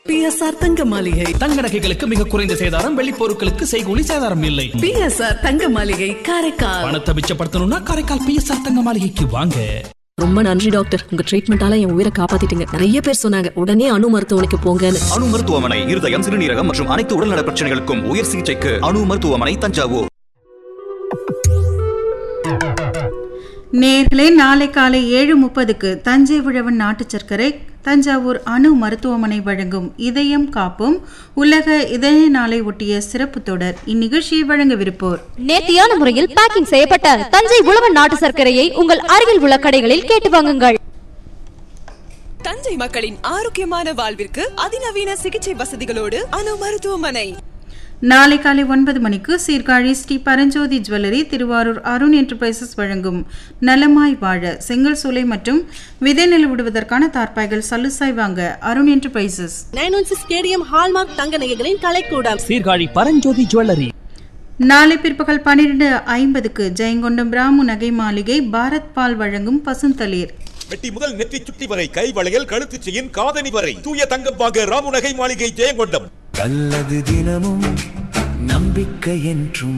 PSR தங்க மாளிகை தங்க நகைகளுக்கு மிக குறைந்த சேதாரம் வெள்ளி பொருட்களுக்கு செய்கூலி சேதாரம் இல்லை பிஎஸ்ஆர் தங்க மாளிகை காரைக்கால் பணத்தை மிச்சப்படுத்தணும்னா காரைக்கால் பிஎஸ்ஆர் தங்க மாளிகைக்கு வாங்க ரொம்ப நன்றி டாக்டர் உங்க ட்ரீட்மெண்டால என் உயிரை காப்பாத்திட்டீங்க நிறைய பேர் சொன்னாங்க உடனே அணு மருத்துவமனைக்கு போங்கன்னு அணு மருத்துவமனை இருதயம் சிறுநீரகம் மற்றும் அனைத்து உடல்நல பிரச்சனைகளுக்கும் உயர் சிகிச்சைக்கு அணு மருத்துவமனை தஞ்சாவூர் நேர்களே நாளை காலை ஏழு முப்பதுக்கு தஞ்சை உழவன் நாட்டு சர்க்கரை தஞ்சாவூர் அணு மருத்துவமனை வழங்கும் இதயம் காப்போம் உலக இதய நாளை ஒட்டிய சிறப்பு தொடர் இந்நிகழ்ச்சியை வழங்கவிருப்போர் நேர்த்தியான முறையில் பேக்கிங் செய்யப்பட்ட தஞ்சை உழவன் நாட்டு சர்க்கரையை உங்கள் அருகில் உள்ள கடைகளில் கேட்டு வாங்குங்கள் தஞ்சை மக்களின் ஆரோக்கியமான வாழ்விற்கு அதிநவீன சிகிச்சை வசதிகளோடு அணு மருத்துவமனை நாளை காலை ஒன்பது மணிக்கு சீர்காழி ஸ்ரீ பரஞ்சோதி ஜுவல்லரி திருவாரூர் அருண் என்டர்பிரைசஸ் வழங்கும் நலமாய் வாழ செங்கல் சூளை மற்றும் விதை நெல் விடுவதற்கான தார்ப்பாய்கள் சல்லுசாய் வாங்க Arun enterprises nine one six KDM hallmark தங்க நகைகளின் கலைக்கூடம் சீர்காழி பரஞ்சோதி ஜுவல்லரி நாளை பிற்பகல் பன்னிரண்டு ஐம்பதுக்கு ஜெயங்கொண்டம் ராமு நகை மாளிகை பாரத் பால் வழங்கும் பசுந்தளிர் வெட்டி முதல் நெற்றி சுட்டி வரை கை வளையல் கழுத்து செயின் காதணி வரை தூய தங்கம் வாங்க ராமுநகை மாளிகை ஜெயங்கொண்டம் நல்லது தினமும் நம்பிக்கை என்றும்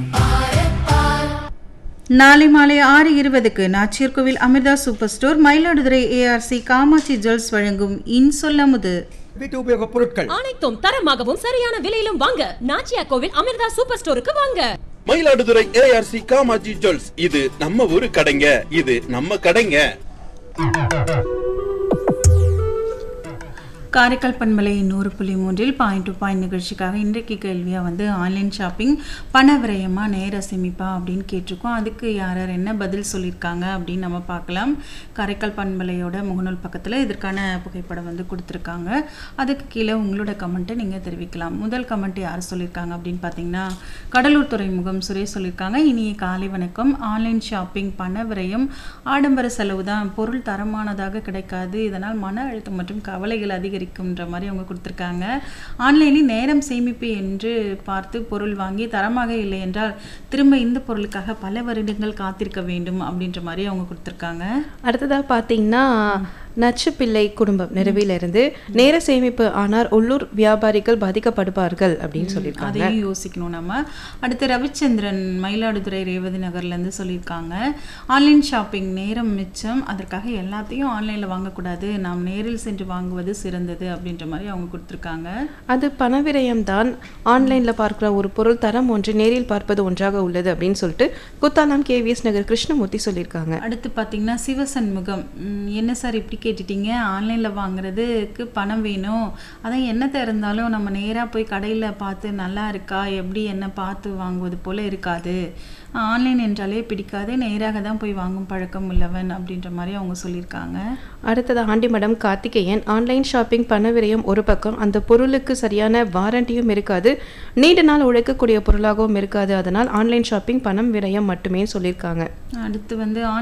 நாளை மாலை ஆறு இருபதுக்கு Nachiyarkovil Amirtha super store Mayiladuthurai ARC Kamatchi jewels வழங்கும் இன்சொல்லமுது வீட்டு உபயோக பொருட்கள் அனைத்தும் தரமாகவும் சரியான விலையிலும் வாங்க நாச்சியா கோவில் அமிர்தா சூப்பர் ஸ்டோருக்கு வாங்க மயிலாடுதுறை ஏஆர்சி காமாஜி ஜுவல்ஸ் இது நம்ம ஊரு கடைங்க இது நம்ம கடைங்க காரைக்கால் பண்பலை நூறு புள்ளி மூன்றில் பாயிண்ட் டு பாயிண்ட் நிகழ்ச்சிக்காக இன்றைக்கு கேள்வியாக வந்து ஆன்லைன் ஷாப்பிங் பண விரயமா நேர சேமிப்பா அப்படின்னு கேட்டிருக்கோம் அதுக்கு யார் யார் என்ன பதில் சொல்லியிருக்காங்க அப்படின்னு நம்ம பார்க்கலாம் காரைக்கால் பண்பலையோட முகநூல் பக்கத்தில் இதற்கான புகைப்படம் வந்து கொடுத்துருக்காங்க அதுக்கு கீழே உங்களோட கமெண்ட்டை நீங்கள் தெரிவிக்கலாம் முதல் கமெண்ட் யார் சொல்லியிருக்காங்க அப்படின்னு பார்த்தீங்கன்னா கடலூர் துறைமுகம் சுரேஷ் சொல்லியிருக்காங்க இனிய காலை வணக்கம் ஆன்லைன் ஷாப்பிங் பண விரயம் ஆடம்பர செலவு தான் பொருள் தரமானதாக கிடைக்காது இதனால் மன அழுத்தம் மற்றும் கவலைகள் அதிகரிக்கும்ன்ற மாதிரி அவங்க கொடுத்துருக்காங்க ஆன்லைனில் நேரம் சேமிப்பு என்று பார்த்து பொருள் வாங்கி தரமாக இல்லை என்றால் திரும்ப இந்த பொருளுக்காக பல வருடங்கள் காத்திருக்க வேண்டும் அப்படின்ற மாதிரி அவங்க கொடுத்துருக்காங்க அடுத்ததாக பார்த்தீங்கன்னா நச்சுப்பிள்ளை குடும்பம் நிறுவிலிருந்து நேர சேமிப்பு ஆனால் உள்ளூர் வியாபாரிகள் பாதிக்கப்படுவார்கள் அப்படின்னு சொல்லியிருக்காங்க அதையும் யோசிக்கணும் நம்ம அடுத்து ரவிச்சந்திரன் மயிலாடுதுறை ரேவதி நகர்லேருந்து சொல்லியிருக்காங்க ஆன்லைன் ஷாப்பிங் நேரம் மிச்சம் அதற்காக எல்லாத்தையும் ஆன்லைனில் வாங்கக்கூடாது நாம் நேரில் சென்று வாங்குவது சிறந்தது அப்படின்ற மாதிரி அவங்க கொடுத்துருக்காங்க அது பணவிரயம் தான் ஆன்லைனில் பார்க்குற ஒரு பொருள் தரம் ஒன்று நேரில் பார்ப்பது ஒன்றாக உள்ளது அப்படின்னு சொல்லிட்டு குத்தாலம் கேவிஎஸ் நகர் கிருஷ்ணமூர்த்தி சொல்லியிருக்காங்க அடுத்து பார்த்தீங்கன்னா சிவசண்முகம் ம், என்ன சார் இப்படி கேட்டுட்டீங்க ஆன்லைனில் வாங்குறதுக்கு பணம் வேணும் அதான் என்னத்தை இருந்தாலும் நம்ம நேராக போய் கடையில் பார்த்து நல்லா இருக்கா எப்படி என்ன பார்த்து வாங்குவது போல் இருக்காது ஆன்லைன் என்றாலே பிடிக்காது நேராக தான் போய் வாங்கும் பழக்கம் உள்ளவன் அப்படின்ற மாதிரி அவங்க சொல்லியிருக்காங்க அடுத்தது ஆண்டிமடம் கார்த்திகேயன் ஆன்லைன் ஷாப்பிங் பணவிரயம் ஒரு பக்கம் அந்த பொருளுக்கு சரியான வாரண்டியும் இருக்காது நீண்ட நாள் உழைக்கக்கூடிய பொருளாகவும் இருக்காது அதனால் ஆன்லைன் ஷாப்பிங் பணம் விரயம் மட்டுமே சொல்லியிருக்காங்க அடுத்து வந்து